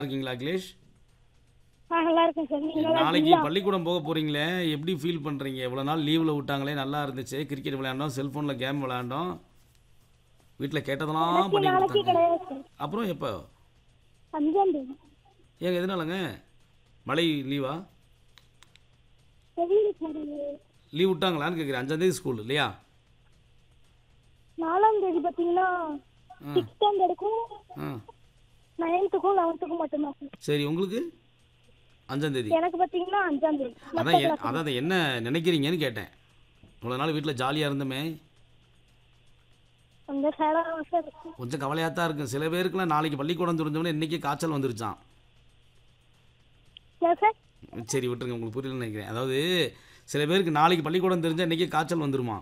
இருக்கீங்களா அகிலேஷ் ஆ நல்லா இருக்கேன் சார் நீங்க நல்லா நாளைக்கு இருக்கீங்களா பள்ளிக்கூடம் போக போறீங்களே எப்படி ஃபீல் பண்றீங்க இவ்வளோ நாள் லீவில் விட்டாங்களே நல்லா இருந்துச்சு கிரிக்கெட் விளையாண்டோம் செல்ஃபோனில் கேம் விளையாண்டோம் வீட்டில் கேட்டதெல்லாம் பண்ணி நாளைக்கு கொடுத்தாங்க கிடையாது சார் அப்புறம் எப்போ அஞ்சாம் தேதி ஏங்க எதனாலங்க மழை லீவா தெரியல சார் லீவ் விட்டாங்களான்னு கேட்குறேன் அஞ்சாந்தேதி ஸ்கூல் இல்லையா நாலாம் தேதி பார்த்தீங்கன்னா சிக்ஸ் ஸ்டாண்டர்டுக்கும் ஆ நைன்த்துக்கும் லெவன்த்துக்கும் மட்டும்தான் சார் சரி உங்களுக்கு அஞ்சாந்தேதி எனக்கு பார்த்தீங்கன்னா அஞ்சாம் தேதி அதான் எ- அதான் அதை என்ன நினைக்கிறீங்கன்னு கேட்டேன் இவ்வளோ நாள் வீட்டில் ஜாலியாக இருந்தோமே அந்த சேடாக சார் இருக்கு. கொஞ்சம் கவலையாக தான் இருக்கும் சில பேருக்குலாம் நாளைக்கு பள்ளிக்கூடம் தெரிஞ்சவொடனே இன்றைக்கி காய்ச்சல் வந்துருச்சான் ஏன் சார் சரி விட்டுருங்க உங்களுக்கு புரியலன்னு நினைக்கிறேன் அதாவது சில பேருக்கு நாளைக்கு பள்ளிக்கூடம் தெரிஞ்சால் இன்றைக்கி காய்ச்சல் வந்துருமா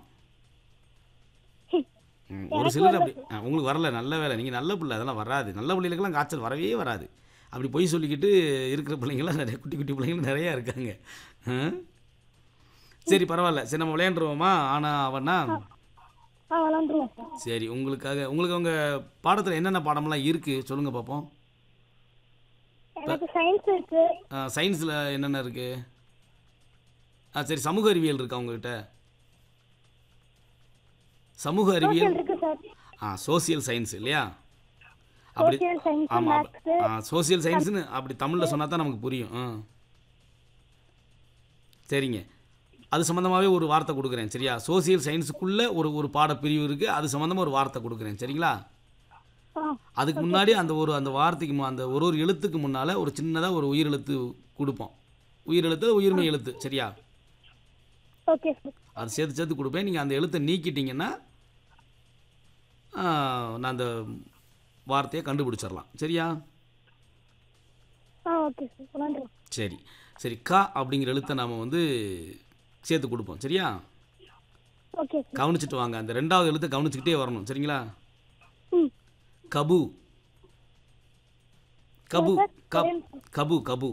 ம், ஒரு சிலர் அப்படி ஆ, உங்களுக்கு வரல நல்ல வேலை நீங்கள் நல்ல பிள்ளை அதெல்லாம் வராது நல்ல பிள்ளைகளுக்கெல்லாம் காய்ச்சல் வரவே வராது அப்படி பொய் சொல்லிக்கிட்டு இருக்கிற பிள்ளைங்களாம் நிறைய குட்டி குட்டி பிள்ளைங்களும் நிறையா இருக்காங்க ஆ? சரி பரவாயில்ல சரி நம்ம விளையாண்டுருவோமா ஆனால் அவனா ஆ விளாண்டுருவோம் சார் சரி உங்களுக்காக உங்களுக்கு உங்கள் பாடத்தில் என்னென்ன பாடமெல்லாம் இருக்குது சொல்லுங்கள் பார்ப்போம் எனக்கு சயின்ஸ் இருக்கு சயின்ஸில் என்னென்ன இருக்குது ஆ சரி சமூக அறிவியல் இருக்கா உங்ககிட்ட சமூக அறிவியல் சோஷியல் இருக்கு சார் ஆ சோசியல் சயின்ஸ் இல்லையா அப்படி சோஷியல் சயின்ஸ் ஆமாம் மேக்ஸு ஆ சோசியல் சயின்ஸ்னு அப்படி தமிழில் சொன்னா தான் நமக்கு புரியும் ஆ சரிங்க அது சம்மந்தமாகவே ஒரு வார்த்தை கொடுக்குறேன் சரியா சோசியல் சயின்ஸுக்குள்ளே ஒரு ஒரு பாடப்பிரிவு இருக்குது அது சம்மந்தமாக ஒரு வார்த்தை கொடுக்குறேன் சரிங்களா ஆ அதுக்கு முன்னாடி அந்த ஒரு அந்த வார்த்தைக்கு மு- அந்த ஒரு ஒரு எழுத்துக்கு முன்னால் ஒரு சின்னதாக ஒரு உயிரெழுத்து கொடுப்போம் உயிரெழுத்து உயிர்மை எழுத்து சரியா ஓகே சார் அது சேர்த்து சேர்த்து கொடுப்பேன் நீங்கள் அந்த எழுத்தை நீக்கிட்டீங்கன்னா ஆ, நான் அந்த வார்த்தையை கண்டுபிடிச்சிடலாம் சரியா ஆ ஓகே சார் விளாண்டுருவோம் சரி சரி கா அப்படிங்கிற எழுத்தை நாம் வந்து சேர்த்து கொடுப்போம் சரியா ஓகே சார் கவனிச்சிட்டு வாங்க அந்த ரெண்டாவது எழுத்தை கவனிச்சுக்கிட்டே வரணும் சரிங்களா ம் கபு கபு சார், கப் ஒரே நிமிஷம். கபு கபு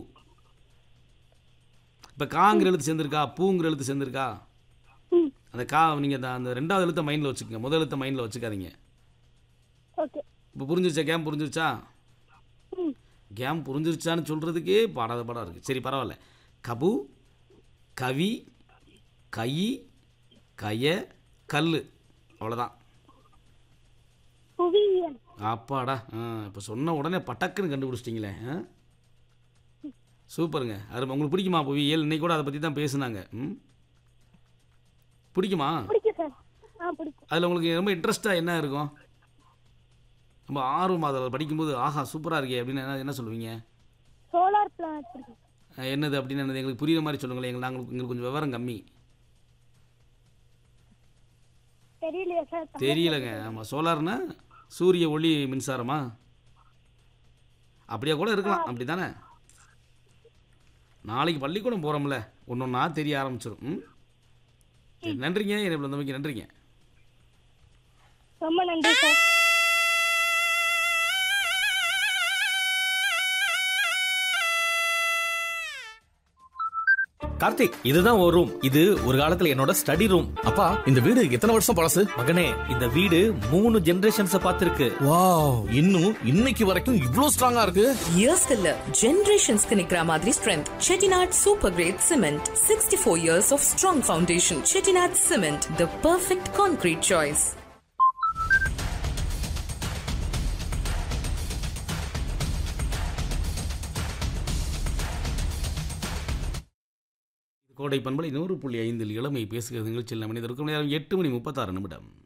இப்போ காங்கிற எழுத்து சேர்ந்துருக்கா பூங்கிற எழுத்து சேர்ந்துருக்கா ம் அந்த கா நீங்கள் அந்த ரெண்டாவது எழுத்தை மைண்டில் வச்சுக்கோங்க முதல் எழுத்தை மைண்டில் வச்சுக்காதீங்க ஓகே இப்போ புரிஞ்சிருச்சா கேம் புரிஞ்சிருச்சா ம் கேம் புரிஞ்சிருச்சான்னு சொல்கிறதுக்கே பாடாத பாடம் இருக்குது சரி பரவாயில்ல கபு கவி கை கய கல் அவ்வளோதான் புவியியல் அப்பாடா ஆ இப்போ சொன்ன உடனே பட்டக்குன்னு கண்டுபிடிச்சிட்டிங்களே ஆ சூப்பருங்க அது உங்களுக்கு பிடிக்குமா புவியியல் இன்னைக்கு கூட அதை பற்றி தான் பேசுனாங்க ம் பிடிக்குமா பிடிக்கும் சார் ஆ பிடிக்கும் அதில் உங்களுக்கு ரொம்ப இன்ட்ரெஸ்ட்டாக என்ன இருக்கும் ரொம்ப ஆர்வம் அதில் படிக்கும்போது ஆஹா சூப்பராக இருக்கே அப்படின்னு என்ன என்ன சொல்லுவீங்க சோலார் பிளானட் பிடிக்கும் அஹ் என்னது அப்படின்னு என்னது எங்களுக்கு புரியுற மாதிரி சொல்லுங்களேன் எங்களுக்கு நாங்களுக்கு எங்களுக்கு கொஞ்சம் விவரம் கம்மி தெரியலையா சார் தெரியலங்க ஆமாம் சோலார்னா சூரிய ஒளி மின்சாரமா அப்படியே கூட இருக்கலாம் அப்படி தானே நாளைக்கு பள்ளிக்கூடம் போகிறோம்ல ஒன்று ஒன்றா தெரிய ஆரம்பிச்சிடும் ம் சரி நன்றிங்க என்னை இவ்வளோ நம்பிக்கை நன்றிங்க ரொம்ப நன்றி சார் கார்த்திக் இதுதான் ஒரு ரூம் இது ஒரு காலத்துல என்னோட ஸ்டடி ரூம் அப்பா இந்த வீடு எத்தனை வருஷம் பழசு மகனே இந்த வீடு மூணு ஜெனரேஷன்ஸ் பார்த்திருக்கு வாவ் இன்னும் இன்னைக்கு வரைக்கும் இவ்ளோ ஸ்ட்ராங்கா இருக்கு இயர்ஸ்க்கு இல்ல ஜெனரேஷன்ஸ்க்கு நிக்கிற மாதிரி strength Chettinad super great cement sixty four years of strong foundation Chettinad cement the perfect concrete choice கோடை பண்பலை நூறு புள்ளி ஐந்தில் இளமை பேசுகிறது நிகழ்ச்சியில் மனிதருக்கும் நேரம் எட்டு மணி முப்பத்தாறு நிமிடம்